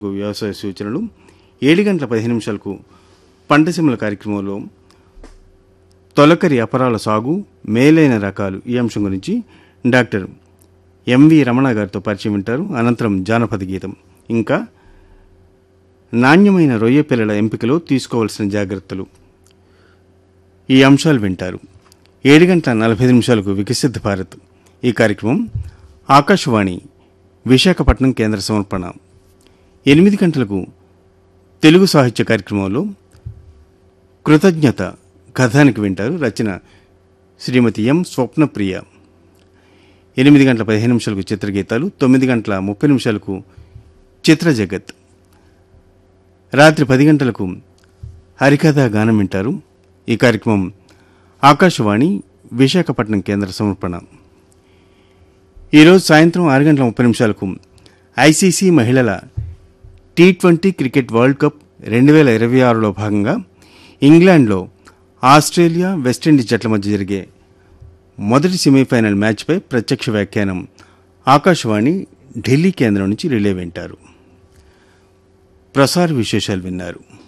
వ్యవసాయ సూచనలు ఏడు గంటల పదిహేను నిమిషాలకు పంటసీమల కార్యక్రమంలో తొలకరి అపరాల సాగు మేలైన రకాలు ఈ అంశం గురించి డాక్టర్ ఎంవి రమణ గారితో పరిచయం వింటారు అనంతరం జానపద గీతం ఇంకా నాణ్యమైన రొయ్య పిల్లల ఎంపికలో తీసుకోవాల్సిన జాగ్రత్తలు ఈ అంశాలు వింటారు ఏడు గంటల నలభై ఐదు నిమిషాలకు వికసిత్ భారత్ ఈ కార్యక్రమం ఆకాశవాణి విశాఖపట్నం కేంద్ర సమర్పణ ఎనిమిది గంటలకు తెలుగు సాహిత్య కార్యక్రమంలో కృతజ్ఞత కథానికి వింటారు రచన శ్రీమతి ఎం స్వప్నప్రియ ఎనిమిది గంటల పదిహేను నిమిషాలకు చిత్రగీతాలు తొమ్మిది గంటల ముప్పై నిమిషాలకు చిత్ర జగత్ రాత్రి పది గంటలకు హరికథా గానం వింటారు ఈ కార్యక్రమం ఆకాశవాణి విశాఖపట్నం కేంద్ర సమర్పణ ఈరోజు సాయంత్రం ఆరు గంటల ముప్పై నిమిషాలకు ఐసీసీ మహిళల T twenty cricket world cup రెండు వేల ఇరవై ఆరులో భాగంగా ఇంగ్లాండ్లో ఆస్ట్రేలియా వెస్టిండీస్ జట్ల మధ్య జరిగే మొదటి సెమీఫైనల్ మ్యాచ్పై ప్రత్యక్ష వ్యాఖ్యానం ఆకాశవాణి ఢిల్లీ కేంద్రం నుంచి రిలే వింటారు ప్రసార విశేషాలు విన్నారు